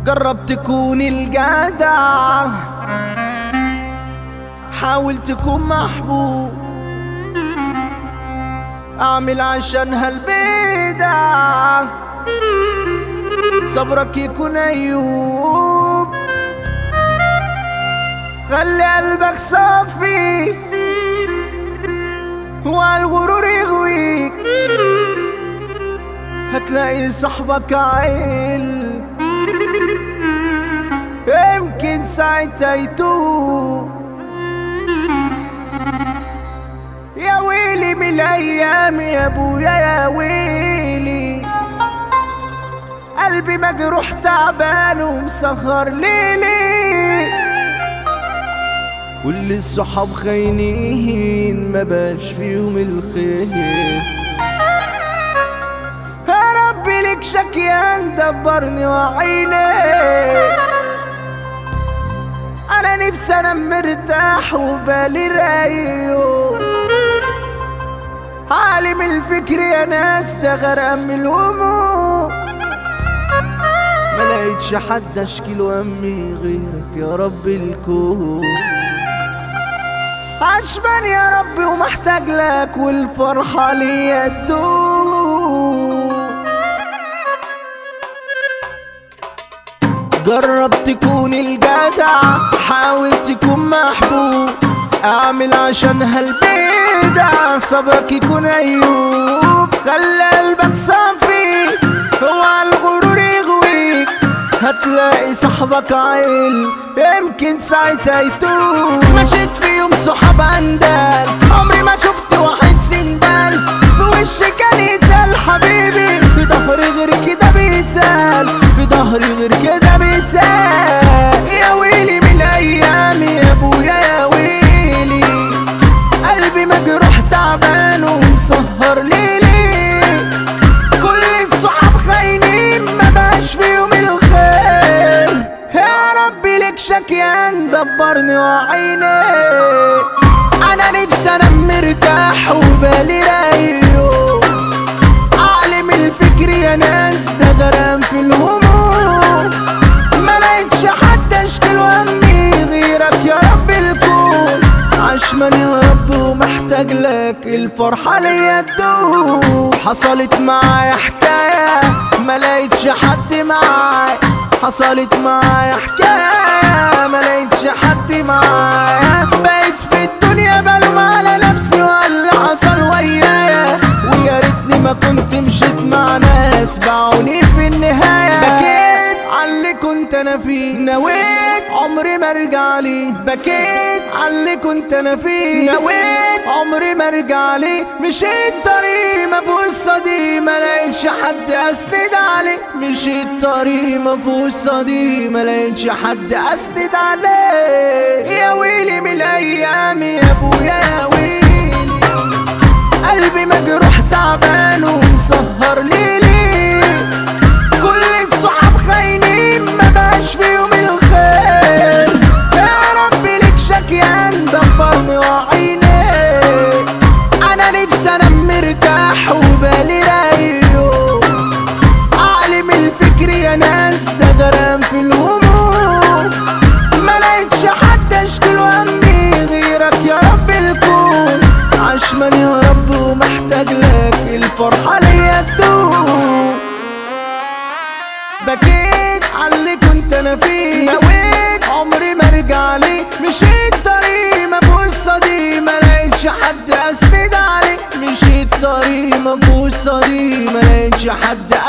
جرب تكون الجدع حاول تكون محبوب اعمل عشانها البدع صبرك يكون ايوب خلي قلبك صافي والغرور يغويك هتلاقي صاحبك عيل يمكن ساعتها يتوب يا ويلي من الايام يا ابويا يا ويلي قلبي مجروح تعبان ومسهر ليلي كل الصحاب خاينين ما باش فيهم الخير يا رب لك شكيان دبرني وعيني انا نفسي انام مرتاح وبالي رايق عالم الفكر يا ناس ده غرقان من الهموم ما لقيتش حد اشكي له همي غيرك يا رب الكون عشمان يا رب ومحتاج لك والفرحة ليا تدوم جرب تكون الجدع حاول تكون محبوب اعمل عشانها البدع صبرك يكون ايوب خلي قلبك صافي هو الغرور يغويك هتلاقي صاحبك عيل يمكن ساعتها يتوب مشيت في يوم صحاب اندال عمري ما شفت واحد سندال في وشي كان يتقال حبيبي في ظهري غير كده بيتقال في ظهري غير كده بيتقال يا ويلي من الايام يا ابويا يا ويلي قلبي مجروح تعبان ومسهر ليلي كل الصحاب خاينين ما بقاش فيهم الخير يا رب لك شكيان دبرني وعيني انا نفسي انام مرتاح وبالي رايق عقلي من الفكر يا ناس ده غرام في الهموم ما لقيتش حد اشكي له همي غيرك يا رب الكون عشمان يا رب ومحتاج لك الفرحة ليا تدوم حصلت معايا حكاية ما لقيتش حد معايا حصلت معايا حكاية ما لقيتش حد معايا بقيت في الدنيا بلوم على نفسي واللي حصل ويايا ويا ريتني ما كنت مشيت مع ناس باعوني في النهاية بكيت عاللي كنت انا فيه نويت عمري ما ارجع ليه بكيت عاللي كنت انا فيه نويت عمري ما ارجع ليه مشيت طريق ما فيهوش صديق ما لقيتش حد اسند عليه مشيت طريق ما فيهوش صديق ما لقيتش حد اسند عليه يا ويلي من الايام يا ابويا يا ويلي قلبي مجروح تعبان ومسهر ليلي كل الصحاب خاينين ما بقاش فيهم الخير يا رب لك شكيان دبرني وعيني انا نفسي انام مرتاح وبالي رايق عقلي من الفكر يا ناس ده غرام في الهموم ما لقيتش حد اشكي له همي غيرك يا رب الكون عشمان يا رب ومحتاج لك الفرحة ليا تدوم بكيت عاللي كنت انا فيه نويت عمري ما ارجع ليه مشيت طريق ما فيهوش صديق ما لقيتش حد اسند عليه مشيت طريق ما فيهوش صديق ما لقيتش حد